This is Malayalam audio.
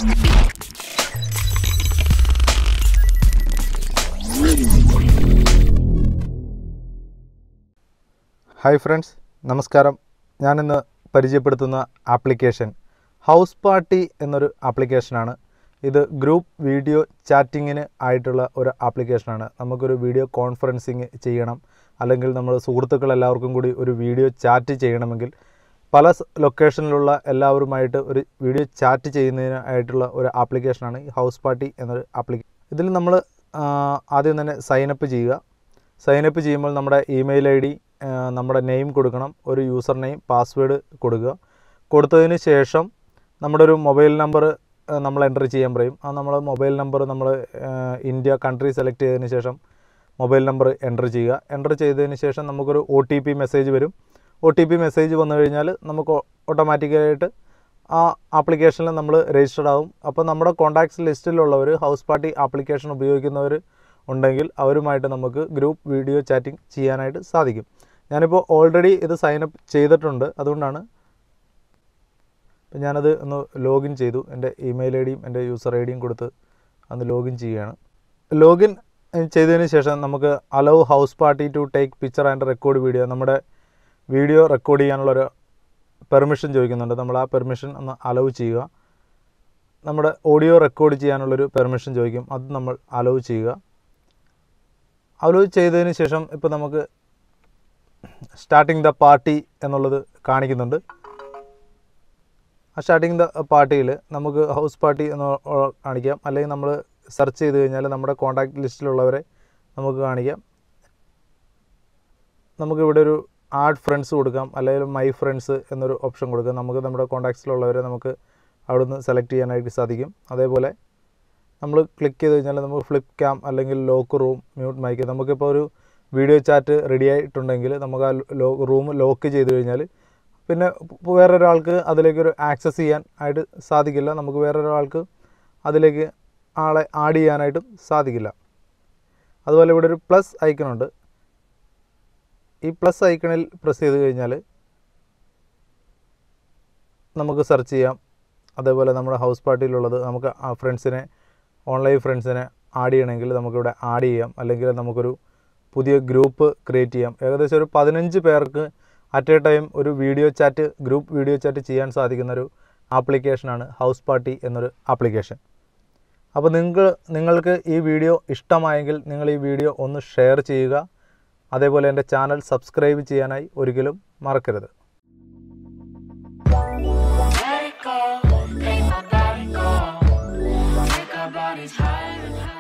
ഹായ് ഫ്രണ്ട്സ് നമസ്കാരം ഞാനിന്ന് പരിചയപ്പെടുത്തുന്ന ആപ്ലിക്കേഷൻ ഹൗസ് പാർട്ടി എന്നൊരു ആപ്ലിക്കേഷനാണ് ഇത് ഗ്രൂപ്പ് വീഡിയോ ചാറ്റിങ്ങിന് ആയിട്ടുള്ള ഒരു ആപ്ലിക്കേഷനാണ് നമുക്കൊരു വീഡിയോ കോൺഫറൻസിങ് ചെയ്യണം അല്ലെങ്കിൽ നമ്മൾ സുഹൃത്തുക്കൾ എല്ലാവർക്കും കൂടി ഒരു വീഡിയോ ചാറ്റ് ചെയ്യണമെങ്കിൽ പല സ് ലൊക്കേഷനിലുള്ള എല്ലാവരുമായിട്ട് ഒരു വീഡിയോ ചാറ്റ് ചെയ്യുന്നതിനായിട്ടുള്ള ഒരു ആപ്ലിക്കേഷനാണ് ഈ ഹൗസ് പാർട്ടി എന്നൊരു ആപ്ലിക്കേഷൻ ഇതിൽ നമ്മൾ ആദ്യം തന്നെ സൈനപ്പ് ചെയ്യുക സൈനപ്പ് ചെയ്യുമ്പോൾ നമ്മുടെ ഇമെയിൽ ഐ ഡി നമ്മുടെ നെയിം കൊടുക്കണം ഒരു യൂസർ നെയിം പാസ്വേഡ് കൊടുക്കുക കൊടുത്തതിന് ശേഷം നമ്മുടെ ഒരു മൊബൈൽ നമ്പർ നമ്മൾ എൻ്റർ ചെയ്യാൻ പറയും ആ നമ്മൾ മൊബൈൽ നമ്പർ നമ്മൾ ഇന്ത്യ കൺട്രി സെലക്ട് ചെയ്തതിന് ശേഷം മൊബൈൽ നമ്പർ എൻ്റർ ചെയ്യുക എൻ്റർ ചെയ്തതിന് ശേഷം നമുക്കൊരു ഒ ടി പി മെസ്സേജ് വരും ഒ ടി പി മെസ്സേജ് വന്നു കഴിഞ്ഞാൽ നമുക്ക് ഓട്ടോമാറ്റിക്കായിട്ട് ആ ആപ്ലിക്കേഷനിൽ നമ്മൾ രജിസ്റ്റർഡ് ആവും അപ്പോൾ നമ്മുടെ കോൺടാക്ട്സ് ലിസ്റ്റിലുള്ളവർ ഹൗസ് പാർട്ടി ആപ്ലിക്കേഷൻ ഉപയോഗിക്കുന്നവർ ഉണ്ടെങ്കിൽ അവരുമായിട്ട് നമുക്ക് ഗ്രൂപ്പ് വീഡിയോ ചാറ്റിംഗ് ചെയ്യാനായിട്ട് സാധിക്കും ഞാനിപ്പോൾ ഓൾറെഡി ഇത് സൈനപ്പ് ചെയ്തിട്ടുണ്ട് അതുകൊണ്ടാണ് ഇപ്പം ഞാനത് ഒന്ന് ലോഗിൻ ചെയ്തു എൻ്റെ ഇമെയിൽ ഐ ഡിയും എൻ്റെ യൂസർ ഐ ഡിയും കൊടുത്ത് അന്ന് ലോഗിൻ ചെയ്യുകയാണ് ലോഗിൻ ചെയ്തതിന് ശേഷം നമുക്ക് allow house party to take picture and record video നമ്മുടെ വീഡിയോ റെക്കോർഡ് ചെയ്യാനുള്ളൊരു പെർമിഷൻ ചോദിക്കുന്നുണ്ട് നമ്മൾ ആ പെർമിഷൻ ഒന്ന് അലൗ ചെയ്യുക നമ്മുടെ ഓഡിയോ റെക്കോർഡ് ചെയ്യാനുള്ളൊരു പെർമിഷൻ ചോദിക്കും അത് നമ്മൾ അലൗ ചെയ്യുക അലൗ ചെയ്തതിന് ശേഷം ഇപ്പോൾ നമുക്ക് സ്റ്റാർട്ടിങ് ദ പാർട്ടി എന്നുള്ളത് കാണിക്കുന്നുണ്ട് ആ സ്റ്റാർട്ടിങ് ദ പാർട്ടിയിൽ നമുക്ക് ഹൗസ് പാർട്ടി എന്ന് കാണിക്കാം അല്ലെങ്കിൽ നമ്മൾ സെർച്ച് ചെയ്ത് കഴിഞ്ഞാൽ നമ്മുടെ കോൺടാക്റ്റ് ലിസ്റ്റിലുള്ളവരെ നമുക്ക് കാണിക്കാം നമുക്ക് ഇവിടെ ഒരു ആഡ് ഫ്രണ്ട്സ് കൊടുക്കാം അല്ലെങ്കിൽ മൈ ഫ്രണ്ട്സ് എന്നൊരു ഓപ്ഷൻ കൊടുക്കാം നമുക്ക് നമ്മുടെ കോൺടാക്ട്സിലുള്ളവരെ നമുക്ക് അവിടുന്ന് സെലക്ട് ചെയ്യാനായിട്ട് സാധിക്കും അതേപോലെ നമ്മൾ ക്ലിക്ക് ചെയ്ത് കഴിഞ്ഞാൽ നമുക്ക് ഫ്ലിപ്പ് ക്യാം അല്ലെങ്കിൽ ലോക്ക് റൂം മ്യൂട്ട് മൈക്ക് നമുക്കിപ്പോൾ ഒരു വീഡിയോ ചാറ്റ് റെഡി ആയിട്ടുണ്ടെങ്കിൽ നമുക്ക് ആ ലോ റൂം ലോക്ക് ചെയ്ത് കഴിഞ്ഞാൽ പിന്നെ വേറൊരാൾക്ക് അതിലേക്കൊരു ആക്സസ് ചെയ്യാൻ ആയിട്ട് സാധിക്കില്ല നമുക്ക് വേറൊരാൾക്ക് അതിലേക്ക് ആളെ ആഡ് ചെയ്യാനായിട്ടും സാധിക്കില്ല അതുപോലെ ഇവിടെ ഒരു പ്ലസ് ഐക്കണുണ്ട് ഈ പ്ലസ് ഐക്കണിൽ പ്രസ് ചെയ്ത് കഴിഞ്ഞാൽ നമുക്ക് സെർച്ച് ചെയ്യാം അതേപോലെ നമ്മുടെ ഹൗസ് പാർട്ടിയിലുള്ളത് നമുക്ക് ആ ഫ്രണ്ട്സിനെ ഓൺലൈൻ ഫ്രണ്ട്സിനെ ആഡ് ചെയ്യണമെങ്കിൽ നമുക്കിവിടെ ആഡ് ചെയ്യാം അല്ലെങ്കിൽ നമുക്കൊരു പുതിയ ഗ്രൂപ്പ് ക്രിയേറ്റ് ചെയ്യാം ഏകദേശം ഒരു പതിനഞ്ച് പേർക്ക് അറ്റ് എ ടൈം ഒരു video chat group video chat ചെയ്യാൻ സാധിക്കുന്ന ഒരു ആപ്ലിക്കേഷനാണ് ഹൗസ് പാർട്ടി എന്നൊരു ആപ്ലിക്കേഷൻ അപ്പോൾ നിങ്ങൾ നിങ്ങൾക്ക് ഈ വീഡിയോ ഇഷ്ടമായെങ്കിൽ നിങ്ങൾ ഈ വീഡിയോ ഒന്ന് ഷെയർ ചെയ്യുക അതേപോലെ എൻ്റെ ചാനൽ സബ്സ്ക്രൈബ് ചെയ്യാനായി ഒരിക്കലും മറക്കരുത് Let it go, make my body go. Make our bodies higher and higher.